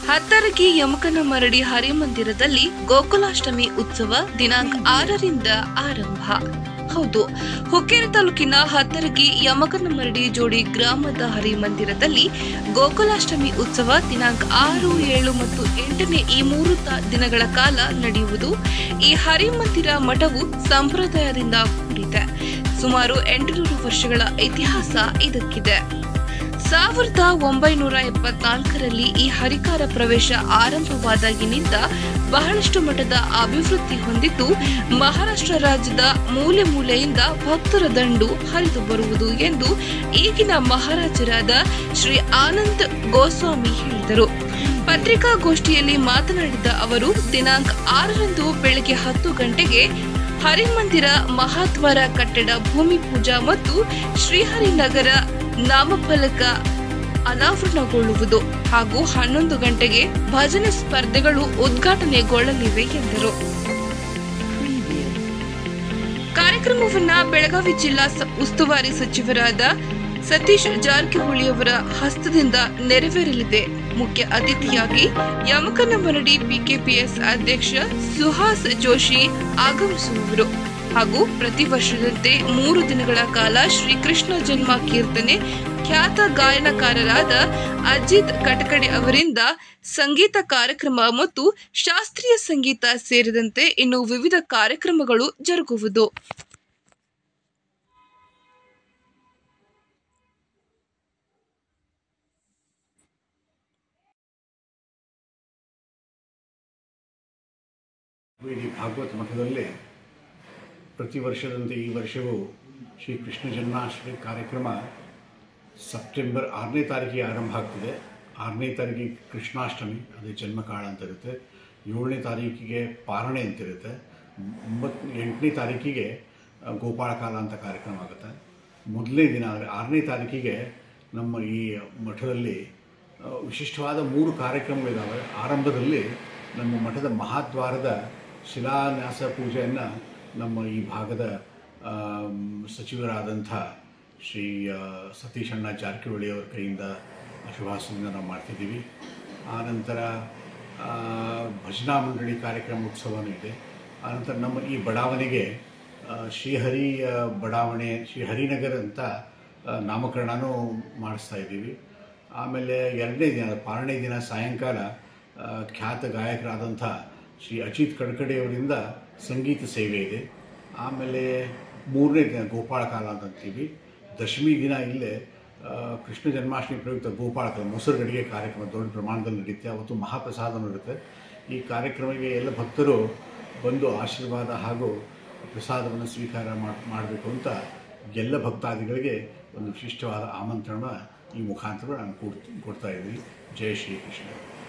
ಹತ್ತರಗಿ ಯಮಕನ ಮರಡಿ ಹರಿಮಂದಿರದಲ್ಲಿ ಗೋಕುಲಾಷ್ಟಮಿ ಉತ್ಸವ ದಿನಾಂಕ ಆರರಿಂದ ಆರಂಭ ಹೌದು ಹುಕ್ಕೇರಿ ತಾಲೂಕಿನ ಹತ್ತರಗಿ ಯಮಕನ ಮರಡಿ ಜೋಡಿ ಗ್ರಾಮದ ಹರಿಮಂದಿರದಲ್ಲಿ ಗೋಕುಲಾಷ್ಟಮಿ ಉತ್ಸವ ದಿನಾಂಕ ಆರು ಏಳು ಮತ್ತು ಎಂಟನೇ ಈ ಮೂರು ತ- ದಿನಗಳ ಕಾಲ ನಡೆಯುವುದು ಈ ಹರಿಮಂದಿರ ಮಠವು ಸಂಪ್ರದಾಯದಿಂದ ಕೂಡಿದೆ ಸುಮಾರು ಎಂಟುನೂರು ವರ್ಷಗಳ ಇತಿಹಾಸ ಇದಕ್ಕಿದೆ ಸಾವಿರದ ಒಂಬೈನೂರ ಎಪ್ಪತ್ನಾಲ್ಕರಲ್ಲಿ ಈ ಹರಿಕಾರ ಪ್ರವೇಶ ಆರಂಭವಾದಾಗಿನಿಂದ ಬಹಳಷ್ಟು ಮಠದ ಅಭಿವೃದ್ಧಿ ಹೊಂದಿದ್ದು ಮಹಾರಾಷ್ಟ್ರ ರಾಜ್ಯದ ಮೂಲೆ ಮೂಲೆಯಿಂದ ಭಕ್ತರ ದಂಡು ಹರಿದು ಬರುವುದು ಎಂದು ಈಗಿನ ಮಹಾರಾಜರಾದ ಶ್ರೀ ಆನಂದ್ ಗೋಸ್ವಾಮಿ ಹೇಳಿದರು ಪತ್ರಿಕಾಗೋಷ್ಠಿಯಲ್ಲಿ ಮಾತನಾಡಿದ ಅವರು ದಿನಾಂಕ ಆರರಂದು ಬೆಳಗ್ಗೆ ಹತ್ತು ಗಂಟೆಗೆ ಹರಿಮಂದಿರ ಮಹಾದ್ವಾರ ಕಟ್ಟಡ ಭೂಮಿ ಪೂಜಾ ಮತ್ತು ಶ್ರೀಹರಿನಗರ ನಾಮಫಲಕ ಅನಾವರಣಗೊಳ್ಳುವುದು ಹಾಗೂ ಹನ್ನೊಂದು ಗಂಟೆಗೆ ಭಜನೆ ಸ್ಪರ್ಧೆಗಳು ಉದ್ಘಾಟನೆಗೊಳ್ಳಲಿವೆ ಎಂದರು ಕಾರ್ಯಕ್ರಮವನ್ನ ಬೆಳಗಾವಿ ಜಿಲ್ಲಾ ಸ- ಉಸ್ತುವಾರಿ ಸಚಿವರಾದ ಸತೀಶ್ ಜಾರಕಿಹೊಳಿ ಅವರ ಹಸ್ತದಿಂದ ನೆರವೇರಲಿದೆ ಮುಖ್ಯ ಅತಿಥಿಯಾಗಿ ಯಮಕನಮರಡಿ ಪಿಕೆಪಿಎಸ್ ಅಧ್ಯಕ್ಷ ಸುಹಾಸ್ ಜೋಶಿ ಆಗಮಿಸುವವರು ಹಾಗೂ ಪ್ರತಿ ವರ್ಷದಂತೆ ಮೂರು ದಿನಗಳ ಕಾಲ ಶ್ರೀಕೃಷ್ಣ ಜನ್ಮ ಕೀರ್ತನೆ ಖ್ಯಾತ ಗಾಯನಕಾರರಾದ ಅಜಿತ್ ಕಟಕಡೆ ಅವರಿಂದ ಸಂಗೀತ ಕಾರ್ಯಕ್ರಮ ಮತ್ತು ಶಾಸ್ತ್ರೀಯ ಸಂಗೀತ ಸೇರಿದಂತೆ ಇನ್ನು ವಿವಿಧ ಕಾರ್ಯಕ್ರಮಗಳು ಜರುಗುವುದು ಈ ಭಾಗವತ ಮಠದಲ್ಲಿ ಪ್ರತಿ ವರ್ಷದಂತೆ ಈ ವರ್ಷವೂ ಶ್ರೀ ಕೃಷ್ಣ ಜನ್ಮಾಷ್ಟಮಿ ಕಾರ್ಯಕ್ರಮ ಸೆಪ್ಟೆಂಬರ್ ಆರನೇ ತಾರೀಕಿಗೆ ಆರಂಭ ಆಗ್ತಿದೆ ಆರನೇ ತಾರೀಕಿಗೆ ಕೃಷ್ಣಾಷ್ಟಮಿ ಅದೇ ಜನ್ಮಕಾಳ ಅಂತ ಇರುತ್ತೆ ಏಳನೇ ತಾರೀಕಿಗೆ ಪಾರಣೆ ಅಂತಿರುತ್ತೆ ಒಂಬತ್ತು ಎಂಟನೇ ತಾರೀಕಿಗೆ ಆ, ಗೋಪಾಳಕಾಲ ಅಂತ ಕಾರ್ಯಕ್ರಮ ಆಗುತ್ತೆ ಮೊದಲನೇ ದಿನ ಅಂದರೆ ಆರನೇ ತಾರೀಕಿಗೆ ನಮ್ಮ ಈ ಮಠದಲ್ಲಿ ಆ, ವಿಶಿಷ್ಟವಾದ ಮೂರು ಕಾರ್ಯಕ್ರಮಗಳಿದ್ದಾವೆ ಆರಂಭದಲ್ಲಿ ನಮ್ಮ ಮಠದ ಮಹಾದ್ವಾರದ ಶಿಲಾನ್ಯಾಸ ಪೂಜೆಯನ್ನು ನಮ್ಮ ಈ ಭಾಗದ ಆಮ್, ಸಚಿವರಾದಂಥ ಶ್ರೀ ಆ, ಸತೀಶ್ ಅಣ್ಣ ಜಾರಕಿಹೊಳಿ ಅವರ ಕೈಯಿಂದ ಶುಭಾಶಯದಿಂದ ನಾವು ಮಾಡ್ತಿದ್ದೀವಿ ಆನಂತರ ಆ, ಭಜನಾ ಮಂಡಳಿ ಕಾರ್ಯಕ್ರಮ ಉತ್ಸವನೂ ಇದೆ ಆನಂತರ ನಮ್ಮ ಈ ಬಡಾವಣೆಗೆ ಆ, ಶ್ರೀಹರಿ ಆ, ಬಡಾವಣೆ ಶ್ರೀ ಹರಿನಗರ್ ಅಂತ ಆ, ನಾಮಕರಣನೂ ಮಾಡಿಸ್ತಾ ಇದ್ದೀವಿ ಆಮೇಲೆ ಎರಡನೇ ದಿನ ಪಾರನೇ ದಿನ ಸಾಯಂಕಾಲ ಆ, ಖ್ಯಾತ ಗಾಯಕರಾದಂಥ ಶ್ರೀ ಅಜಿತ್ ಕಡ್ಕಡೆಯವರಿಂದ ಸಂಗೀತ ಸೇವೆ ಇದೆ ಆಮೇಲೆ ಮೂರನೇ ದಿನ ಗೋಪಾಳ ಕಾಲ ಅಂತ ಅಂತೀವಿ ದಶಮಿ ದಿನ ಇಲ್ಲೇ ಆ, ಕೃಷ್ಣ ಜನ್ಮಾಷ್ಟಮಿ ಪ್ರಯುಕ್ತ ಗೋಪಾಳ ಕಾಲ ಮೊಸರು ಗಡಿಗೆ ಕಾರ್ಯಕ್ರಮ ದೊಡ್ಡ ಪ್ರಮಾಣದಲ್ಲಿ ನಡೆಯುತ್ತೆ ಅವತ್ತು ಮಹಾಪ್ರಸಾದನೂ ಇರುತ್ತೆ ಈ ಕಾರ್ಯಕ್ರಮಕ್ಕೆ ಎಲ್ಲ ಭಕ್ತರು ಬಂದು ಆಶೀರ್ವಾದ ಹಾಗೂ ಪ್ರಸಾದವನ್ನು ಸ್ವೀಕಾರ ಮಾಡಬೇಕು ಅಂತ ಎಲ್ಲ ಭಕ್ತಾದಿಗಳಿಗೆ ಒಂದು ವಿಶಿಷ್ಟವಾದ ಆಮಂತ್ರಣ ಈ ಮುಖಾಂತರ ನಾನು ಕೊಡ್ ಕೊಡ್ತಾ ಇದ್ದೀನಿ ಜಯ ಶ್ರೀಕೃಷ್ಣ